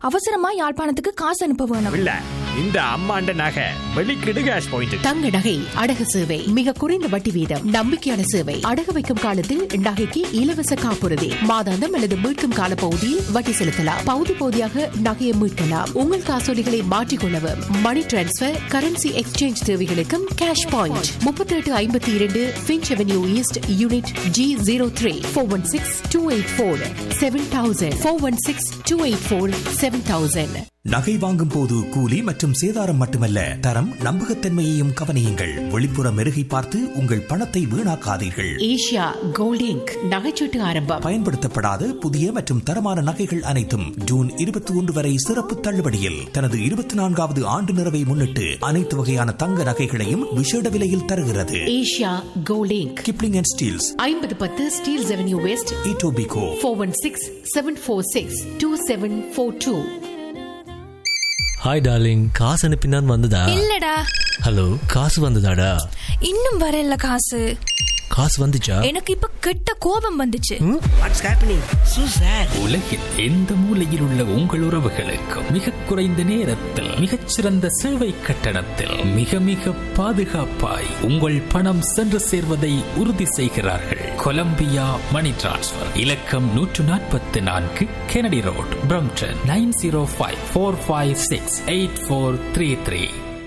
அவசரமா யாழ்ப்பாணத்துக்கு காசு அனுப்ப வேணும் இல்ல இந்த அம்மாண்ட நகை வெளிக்கிடு கேஷ் பாயிண்ட் தங்க நகை அடகு சேவை மிக குறைந்த வட்டி வீதம் நம்பிக்கையான சேவை அடகு வைக்கும் காலத்தில் நகைக்கு இலவச காப்புறுதி மாதாந்தம் அல்லது மீட்கும் கால பகுதியில் வட்டி செலுத்தலாம் பகுதி பகுதியாக நகையை மீட்கலாம் உங்கள் காசோலிகளை மாற்றிக்கொள்ளவும் மணி டிரான்ஸ்பர் கரன்சி எக்ஸ்சேஞ்ச் தேவைகளுக்கும் கேஷ் பாயிண்ட் முப்பத்தி எட்டு ஐம்பத்தி இரண்டு Finch avenue east unit G zero three four one six two eight four seven thousand four one six two eight four seven thousand நகை வாங்கும் போது கூலி மற்றும் சேதாரம் மட்டுமல்ல தரம் நம்பகத்தன்மையையும் கவனியுங்கள் வெளிப்புற மெருகை பார்த்து உங்கள் பணத்தை வீணாக்காதீர்கள் ஏஷியா கோல்ட் இங்க் நகைச்சீட்டு ஆரம்பம் பயன்படுத்தப்படாத புதிய மற்றும் தரமான நகைகள் அனைத்தும் ஜூன் இருபத்தி ஒன்று வரை சிறப்பு தள்ளுபடியில் தனது இருபத்தி நான்காவது ஆண்டு நிறைவை முன்னிட்டு அனைத்து வகையான தங்க நகைகளையும் விசேட விலையில் தருகிறது Asia gold inc Kipling and Steeles ஐம்பது பத்து Steeles avenue west Etobicoke four one six seven four six two seven four two hi darling காசு அனுப்பினான் வந்ததா இல்லடா ஹலோ காசு வந்ததாடா இன்னும் வரல காசு காசு வந்துச்சா எனக்கு இப்ப கெட்ட கோபம் வந்துச்சு உலகில் எந்த மூலையில் உள்ள உங்கள் உறவுகளுக்கு மிக குறைந்த நேரத்தில் மிகச்சிறந்த சேவை கட்டணத்தில் மிக மிக பாதுகாப்பாய் உங்கள் பணம் சென்று சேர்வதை உறுதி செய்கிறார்கள் கொலம்பியா மணி டிரான்ஸ்ஃபர் இலக்கம் நூற்று நாற்பத்தி நான்கு Kennedy road Brampton nine zero five four five six eight four three three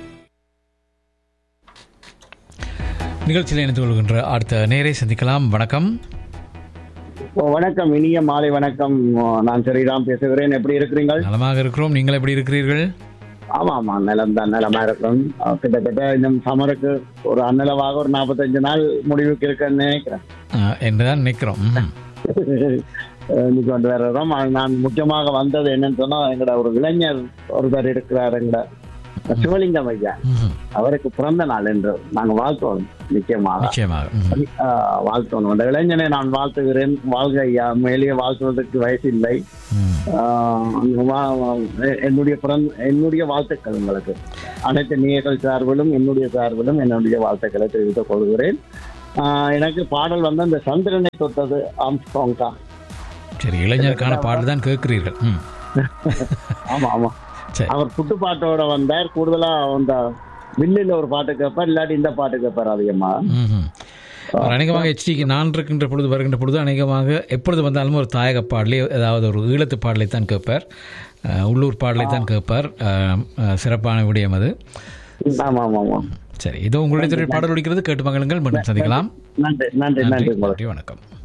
நிகழ்ச்சியில் இணைந்து கொள்கின்ற அடுத்த நேரை சந்திக்கலாம் வணக்கம் ஓ, வணக்கம் இனிய மாலை வணக்கம் ஓ, நான் ஸ்ரீராம் பேசுகிறேன் எப்படி இருக்கிறீர்கள் நலமாக இருக்கிறோம் நீங்கள் எப்படி இருக்கிறீர்கள் ஆமா ஆமா நிலம் தான் நிலமா இருக்கிறோம் அஹ், கிட்டத்தட்ட இந்த சமருக்கு ஒரு அந்நிலவாக ஒரு நாற்பத்தஞ்சு நாள் முடிவுக்கு இருக்குன்னு நினைக்கிறேன் ஆ, என்றுதான் நினைக்கிறோம் ம். அஹ், இன்னைக்கு வந்து வர்றோம் நான் முக்கியமாக வந்தது என்னன்னு சொன்னா எங்கட ஒரு இளைஞர் ஒருத்தர் இருக்கிறார் எங்கட சிவலிங்கம் ஐயா ம்ஹும். அவருக்கு பிறந்த நாள் என்று நாங்க வாழ்த்தோம் நிச்சயமாக நிச்சயமாக ம்ஹும். ஆஹ், வாழ்த்தணும் அந்த இளைஞனை நான் வாழ்த்துகிறேன் வாழ்க ஐயா மேலேயே வாழ்த்துவதற்கு வயசு இல்லை ம். ஆஹ் வா- வா- என்னுடைய பிறந்த என்னுடைய வாழ்த்துக்கள் உங்களுக்கு அனைத்து நேயர்கள் சார்பிலும் என்னுடைய சார்பிலும் என்னுடைய வாழ்த்துக்களை தெரிவித்துக் கொள்கிறேன் ஆஹ் எனக்கு பாடல் வந்து அந்த சந்திரனை தொட்டது ஆம்ஸ்ட்ராங் தான் சரி இளைஞருக்கான பாடல் தான் கேட்கிறீர்கள் ம். ஆமா ஆமா சரி அவர் புட்டு பாட்டோட வந்தார் கூடுதலா அந்த வில்லில் ஒரு பாட்டு கேட்பார் இல்லாட்டி இந்த பாட்டு கேட்பார் அதிகமா ம்ஹும். அவர் அநேகமாக ஹெச்டிக்கு நான் இருக்கின்ற பொழுது வருகின்ற பொழுது அநேகமாக எப்பொழுது வந்தாலும் ஒரு தாயக பாடலே ஏதாவது ஒரு ஈழத்து பாடலை தான் கேட்பார் அஹ், உள்ளூர் பாடலை தான் கேட்பார் அஹ், அஹ், சிறப்பான விடயம் அது ஆமா ஆமா ஆமா சரி இதோ உங்களுடைய துறை பாடல் ஒலிக்கிறது கேட்டு மகளுங்கள் மீண்டும் சந்திக்கலாம் நன்றி நன்றி நன்றி நன்றி உங்களுக்கு நன்றி வணக்கம்